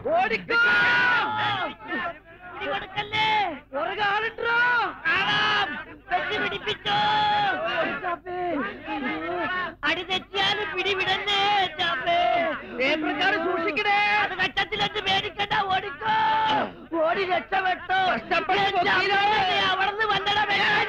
ഓടിക്കോ പിടികൊടുക്കല്ലേ പുറകെ ആളുണ്ടോ കാണാം വെച്ച് പിടിപ്പിച്ചോ അടി തെറ്റിയാലും പിടിവിടല്ലേ ചാപ്പേ പേപ്പർക്കാർ സൂക്ഷിക്കണേ അത് കച്ചത്തിലെന്ന് പേടിക്കണ്ട ഓടിക്കോ ഓടി രക്ഷപ്പെട്ടോ കഷ്ടപ്പെട്ട് അവിടുന്ന് വന്നട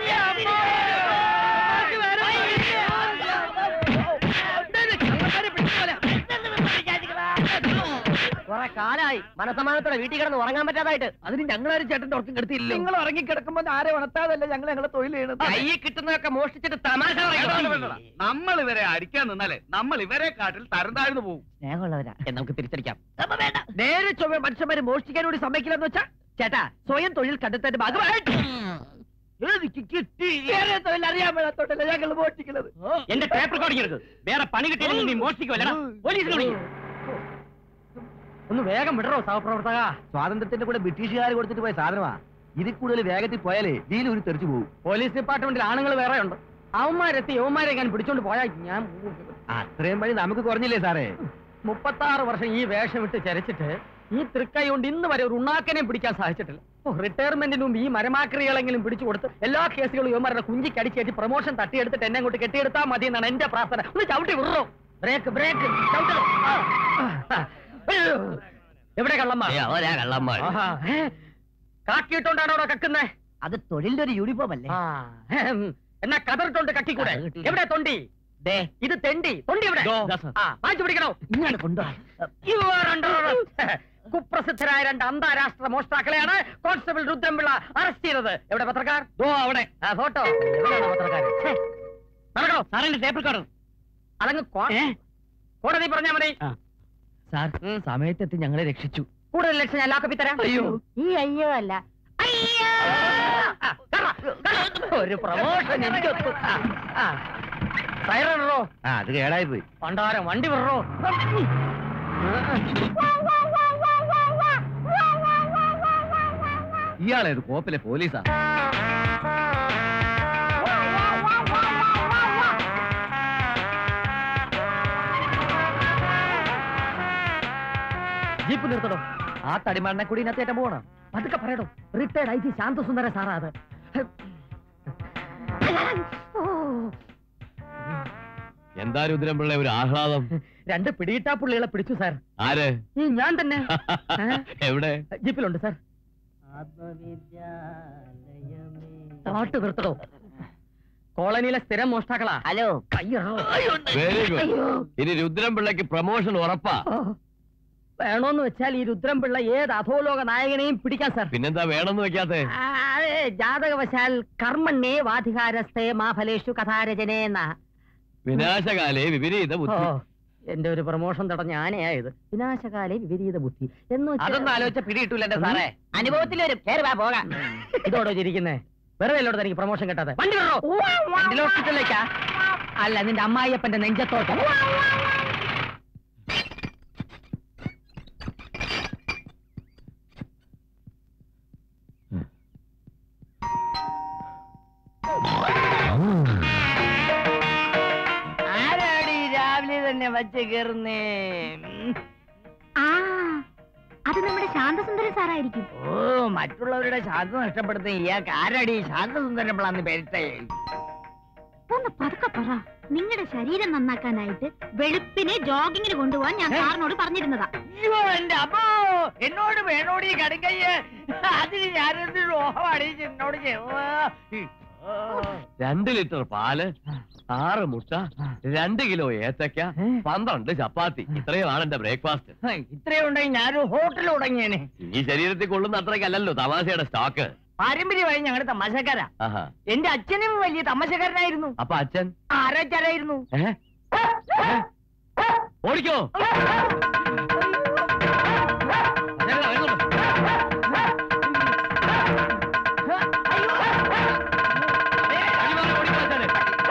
കുറെ കാലായി മനസമാനത്തോടെ വീട്ടിൽ കിടന്ന് ഉറങ്ങാൻ പറ്റാതായിട്ട് അതിന് ഞങ്ങളാരും ചേട്ടന്റെ ഉറക്കം കെടുത്തില്ല നിങ്ങൾ ഉറങ്ങി കിടക്കുമ്പോ ആരെ ഉണർത്താതല്ല ഞങ്ങൾ ഞങ്ങളെ തൊഴിൽ ചെയ്യണത് കയ്യിൽ കിട്ടുന്നതൊക്കെ മോഷ്ടിച്ചിട്ട് തമാശ നമ്മൾ ഇവരെ അടിക്കാൻ നിന്നാലേ നമ്മൾ ഇവരെ കാട്ടിൽ തരം താഴ്ന്നു പോകും സ്നേഹമുള്ളവരാ നമുക്ക് തിരിച്ചടിക്കാം വേണ്ട നേരെ ചൊവ്വ മനുഷ്യന്മാര് മോഷ്ടിക്കാൻ കൂടി സമ്മതിക്കില്ലെന്ന് വെച്ചാ ചേട്ടാ സ്വയം തൊഴിൽ കണ്ടെത്തന്റെ ഭാഗമായിട്ട് എനിക്ക് കിട്ടി വേറെ തൊഴിൽ അറിയാൻ മേളത്തോട്ടല്ല ഞങ്ങൾ മോഷ്ടിക്കുന്നത് എന്റെ ടേപ്പ് റെക്കോർഡിംഗ് എടുക്ക് വേറെ പണി കിട്ടിയില്ലെങ്കിൽ നീ മോഷ്ടിക്കുമല്ലടാ പോലീസിനെ വിളിക്കും ഒന്ന് വേഗം വിടറോ സഹപ്രവർത്തക സ്വാതന്ത്ര്യത്തിന്റെ കൂടെ ബ്രിട്ടീഷുകാർ കൊടുത്തിട്ട് പോയ സാധനമാ ഇതിൽ കൂടുതൽ വേഗത്തിൽ പോയാലേ വീൽ ഒരു തെറിച്ചു പോകും പോലീസ് ഡിപ്പാർട്ട്മെന്റിൽ ആണുങ്ങൾ വേറെ ഉണ്ട് അവന്മാരെത്തി യവന്മാരെ ഞാൻ പിടിച്ചോണ്ട് പോയാൽ ഞാൻ അത്രയും പണി നമുക്ക് കുറഞ്ഞില്ലേ സാറേ മുപ്പത്താറ് വർഷം ഈ വേഷം ഇട്ട് ചരച്ചിട്ട് ഈ തൃക്കൈ കൊണ്ട് ഇന്ന് വരെ ഒരു ഉണ്ണാക്കനെ പിടിക്കാൻ സാധിച്ചിട്ടില്ല ഓ, റിട്ടയർമെന്റിന് മുമ്പ് ഈ മരമാക്രികളെങ്കിലും പിടിച്ചു കൊടുത്ത് എല്ലാ കേസുകളും യുവമാരുടെ കുഞ്ചിക്ക് അടിച്ചേറ്റി പ്രൊമോഷൻ തട്ടിയെടുത്തിട്ട് എന്നെ അങ്ങോട്ട് കെട്ടിയെടുത്താൽ മതി എന്നാണ് എന്റെ പ്രാർത്ഥന ഒന്ന് ചവിട്ടി വിടറോ ബ്രേക്ക് ബ്രേക്ക് എവിടെ കള്ളമ്മ കള്ളന്മാർ ആഹാ, ഏ? കാക്കിയിട്ടോണ്ടാണോ അവിടെ കക്കുന്നേ അത് തൊഴിലിന്റെ ഒരു യൂണിഫോം അല്ലേ ആ, ഹം. എന്നാ കതറിട്ടോണ്ട് കക്കിക്കൂടെ അത് കിട്ടില്ല. എവിടെ തൊണ്ടി ദേ ഇത് തെണ്ടി തൊണ്ടി എവിടെ ദോ. ആ വാങ്ങിച്ചു പിടിക്കണോ ഇങ്ങനെ കൊണ്ടുപോകാൻ You are under arrest. കുപ്രസിദ്ധരായ രണ്ട് അന്താരാഷ്ട്ര മോഷ്ടാക്കളെയാണ് കോൺസ്റ്റബിൾ രുദ്രംപിള്ള അറസ്റ്റ് ചെയ്തത് എവിടെ പത്രക്കാർ ദോ അവിടെ ആ ഫോട്ടോ എവിടെയാണ് പത്രക്കാർ ഛേ. നടക്കണോ സാറിന്റെ ടേപ്പ് റെക്കോർഡർ അതങ്ങ് കോ- കോടതി പറഞ്ഞാ മതി സാർ സമയത്തെത്തി ഞങ്ങളെ രക്ഷിച്ചു കൂടുതൽ ലക്ഷം ഞാൻ ലോക്കപ്പി തരാം അയ്യോ. ഈ അയ്യോ അല്ല അയ്യോ ആ, കറ, കറ. ഒരു പ്രമോഷൻ എനിക്ക് ഒത്തു. ആ, ആ. സൈറൺ ഇടറോ ആ അത് കേടായി പോയി പണ്ടാരം വണ്ടി വിടറോ ഇയാളേത് കോപ്പിലെ പോലീസാ ജീപ്പ് നിർത്തണോ ആ തടിമണ്ണെ കൂടി ഇതിനകത്തേറ്റം പോകണം പതുക്കെ പറയടോ റിട്ടയർഡ് ഐ ജി ശാന്തസുന്ദര സാറാ അത് എന്താ രുദ്രംപിള്ള ഒരു ആഹ്ലാദം രണ്ട് പിടിയിട്ടാ പുള്ളികളെ പിടിച്ചു സാർ ആര് ഈ ഞാൻ തന്നെ എവിടെ ജീപ്പിലുണ്ട് സാർ പാട്ട് നിർത്തടോ കോളനിയിലെ സ്ഥിരം മോഷ്ടാക്കളാ ഹലോ കയ്യറോ വെരി ഗുഡ് ഇനി രുദ്രംപിള്ളക്ക് പ്രൊമോഷൻ ഉറപ്പാ വേണോന്ന് വെച്ചാൽ ഈ രുദ്രം പിള്ള ഏത് അധോലോക നായകനെയും പിടിക്കാൻ സാർ പിന്നെന്താ വേണമെന്ന് വെക്കാത്തെ ആ, അതെ, ജാതകവശാൽ കർമ്മണ്യേ വാധികാരസ്ഥേ മാഫലേഷു കഥാരചനേ എന്നാ വിനാശകാലേ വിപരീത ഓ, ബുദ്ധി എന്റെ ഒരു പ്രൊമോഷൻ തടഞ്ഞ ആനയായത് വിനാശകാലേ വിപരീത ബുദ്ധി എന്ന് വെച്ചാ- അതൊന്നും ആലോചിച്ച പിടിയിട്ടില്ല എന്റെ സാറേ അനുഭവത്തിൽ വരും കേറി വാ പോകാം ഇതോടോ ചിരിക്കുന്നേ വെറുതെ അല്ലോട് തനിക്ക് പ്രൊമോഷൻ കിട്ടാതെ വണ്ടി വിടറോ വണ്ടിയിൽ ഹോസ്പിറ്റലിലേക്കാ അല്ല നിന്റെ അമ്മായിയപ്പന്റെ നെഞ്ചത്തോട്ട് ആരാടി രാവിലെ തന്നെ വച്ച് കയറുന്നേ ആ അത് നമ്മുടെ ശാന്തസുന്ദരൻ സാറായിരിക്കും ഓ മറ്റുള്ളവരുടെ ശാന്ത നഷ്ടപ്പെടുത്തുന്ന ഇയാൾക്ക് ആരാടി ശാന്തസുന്ദരപ്പിളാന്ന് പേരിട്ടേ ഒന്ന് പതുക്കെ പറ നിങ്ങളുടെ ശരീരം നന്നാക്കാനായിട്ട് വെളുപ്പിനെ ജോഗിങ്ങിന് കൊണ്ടുപോകാൻ ഞാൻ സാറിനോട് പറഞ്ഞിരുന്നതാ അയ്യോ എന്റെ അമ്മോ എന്നോട് വേണോട് ഈ കടുക്കയ്യ അതിന് ഞാനെന്ത് രോഹമാണ് എന്നോട് ചെയ്തത്? ഓ. രണ്ട് ലിറ്റർ പാല് ആറ് മുട്ട രണ്ട് കിലോ ഏത്തക്ക പന്ത്രണ്ട് ചപ്പാത്തി ഇത്രയുമാണ് എന്റെ ബ്രേക്ക്ഫാസ്റ്റ് ഹൈ, ഇത്രയും ഉണ്ടെങ്കിൽ ഞാനൊരു ഹോട്ടൽ തുടങ്ങിയേനെ ഈ ശരീരത്തിൽ കൊള്ളുന്ന അത്രയ്ക്കല്ലല്ലോ തമാശയുടെ സ്റ്റോക്ക് പാരമ്പര്യമായി ഞങ്ങളുടെ തമാശക്കാരാ ആഹാ എന്റെ അച്ഛനും വലിയ തമാശക്കാരനായിരുന്നു അപ്പൊ അച്ഛൻ ആരാച്ചാരായിരുന്നു ഏ? ഏ? ഓടിക്കോ അടിവാരം ഓടിക്കോ അച്ഛനെ.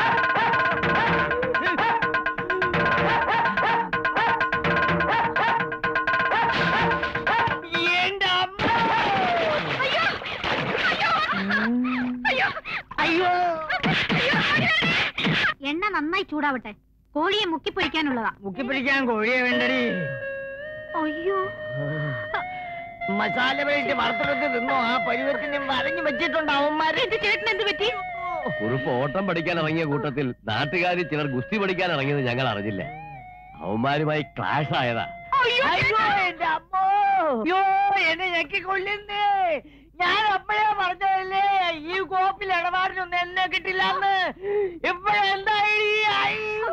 എന്റെ അമ്മ അയ്യോ എണ്ണ നന്നായി ചൂടാവട്ടെ കോഴിയെ മുക്കി പൊരിക്കാനുള്ളതാ മുക്കി പിടിക്കാൻ കോഴിയെ വേണ്ടടി അയ്യോ മസാല വേണ്ടി വറുത്തെടുത്ത് തിന്നോ ആ പരുവത്തിന് വരഞ്ഞു വെച്ചിട്ടുണ്ട് അവന്മാര് ചേട്ടൻ എന്ത് പറ്റി കുറുപ്പ് ഓട്ടം പഠിക്കാൻ ഇറങ്ങിയ കൂട്ടത്തിൽ നാട്ടുകാരിൽ ചിലർ ഗുസ്തി പഠിക്കാൻ ഇറങ്ങിയത് ഞങ്ങൾ അറിഞ്ഞില്ല അവന്മാരുമായി ക്ലാഷ് ആയതാ അയ്യോ എന്റെ അമ്മോ അയ്യോ എന്നെ ഞെക്കി കൊല്ലുന്നേ ഞാൻ അപ്പഴേ പറഞ്ഞതല്ലേ ഈ കോപ്പിൽ ഇടപാടിനൊന്നും എന്നെ കിട്ടില്ലെന്ന് ഇപ്പഴെന്തായി അയ്യോ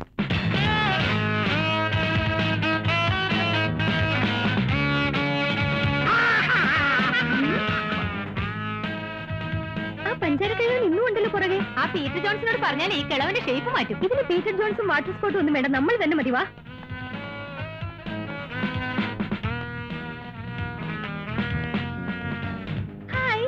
ആ പഞ്ചാര കഴിവൻ ഇന്നും ഉണ്ടല്ലോ പുറകെ ആ പീറ്റർ ജോൺസണോട് പറഞ്ഞാൽ ഈ കിളവന്റെ ഷേപ്പ് മാറ്റും ഇതിന് പീറ്റർ ജോൺസും വാട്ടർ സ്പോട്ടും ഒന്നും വേണ്ട നമ്മൾ തന്നെ മതി വാ hi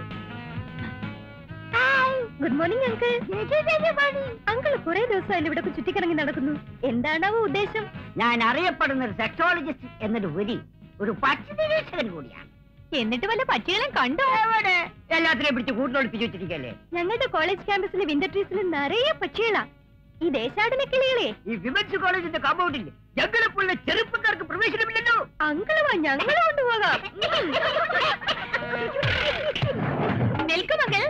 good morning uncle uncle കുറെ ദിവസമായാലും ഇവിടെ ചുറ്റിക്കറങ്ങി നടക്കുന്നു എന്താണാവോ ഉദ്ദേശം ഞാൻ അറിയപ്പെടുന്ന ഒരു സെക്സോളജിസ്റ്റ് എന്നതിലുപരി ഒരു പക്ഷി നിരീക്ഷകൻ കൂടിയാണ് എന്നിട്ട് വല്ല പക്ഷികളെയും കണ്ടോ എവിടെ എല്ലാത്തിനെയും പിടിച്ച് കൂട്ടിലൊളിപ്പിച്ച് വെച്ചിരിക്കല്ലേ ഞങ്ങളുടെ കോളേജ് ക്യാമ്പസിലെ വിന്റർ ട്രീസിൽ നിറയെ പക്ഷികളാ ഈ ദേശാടന കിളികളെ ഈ വിമൻസ് കോളേജിന്റെ കമ്പൗണ്ടിൽ ഞങ്ങളെപ്പോലുള്ള ചെറുപ്പക്കാർക്ക് പ്രവേശനമില്ലല്ലോ അങ്കിള് വാ ഞങ്ങള് കൊണ്ടുപോകാം നിൽക്കും മകൾ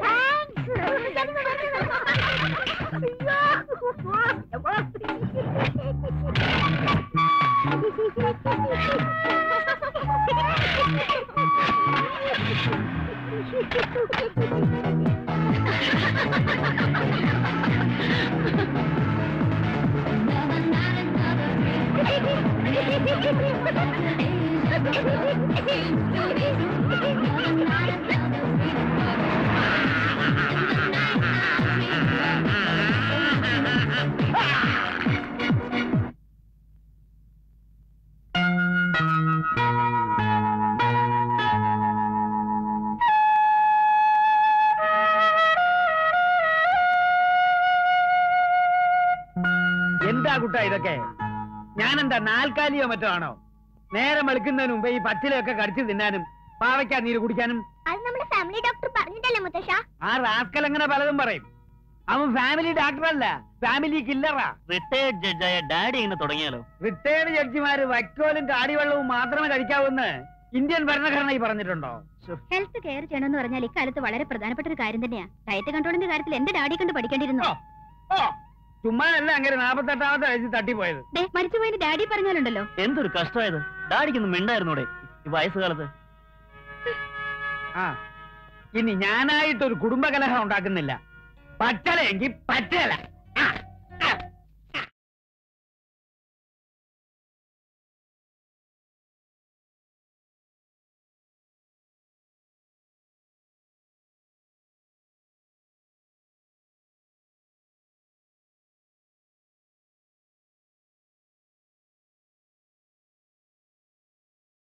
എന്താ കുട്ട ഇതൊക്കെ ഞാനെന്താ നാൽക്കാലിയോ മറ്റോ ആണോ നേരം വെളുക്കുന്നതിന് മുമ്പ് ഈ പച്ചിലയൊക്കെ കടിച്ചു തിന്നാനും പാവയ്ക്കാ നീര് കുടിക്കാനും അത് നമ്മുടെ ഫാമിലി ഡോക്ടർ പറഞ്ഞിട്ടല്ലേ മുത്തശ്ശ ആ റാസ്കൽ അങ്ങനെ പലതും പറയും അവൻ ഫാമിലി ഡോക്ടറല്ല ഫാമിലി കില്ലറാ റിട്ടയർഡ് ജഡ്ജായ ഡാഡി ഇങ്ങനെ തുടങ്ങിയാലോ റിട്ടയർഡ് ജഡ്ജിമാര് വൈക്കോലും കാടിവെള്ളവും മാത്രമേ കഴിക്കാവൂന്ന് ഇന്ത്യൻ ഭരണഘടന ഈ പറഞ്ഞിട്ടുണ്ടോ ഹെൽത്ത് കെയർ ചെയ്യണമെന്ന് പറഞ്ഞാൽ ഇക്കാലത്ത് വളരെ പ്രധാനപ്പെട്ട ഒരു കാര്യം തന്നെയാ ഡയറ്റ് കൺട്രോളിന്റെ കാര്യത്തിൽ എന്റെ ഡാഡി കണ്ട് പഠിക്കേണ്ടിയിരുന്നു ഓ, ഓ ചുമ്മാതല്ല അങ്ങനെ നാപ്പത്തെട്ടാമത്തെ വയസ്സിൽ തട്ടിപ്പോയത് ദേ, മരിച്ചുപോയതിന് ഡാഡി പറഞ്ഞാലുണ്ടല്ലോ എന്തൊരു കഷ്ടമായത് ഡാഡിക്കൊന്നും മിണ്ടായിരുന്നൂടെ ഈ വയസ്സുകാലത്ത് ആ ഇനി ഞാനായിട്ടൊരു കുടുംബകലഹം ഉണ്ടാക്കുന്നില്ല പച്ചലയെങ്കിൽ പച്ചല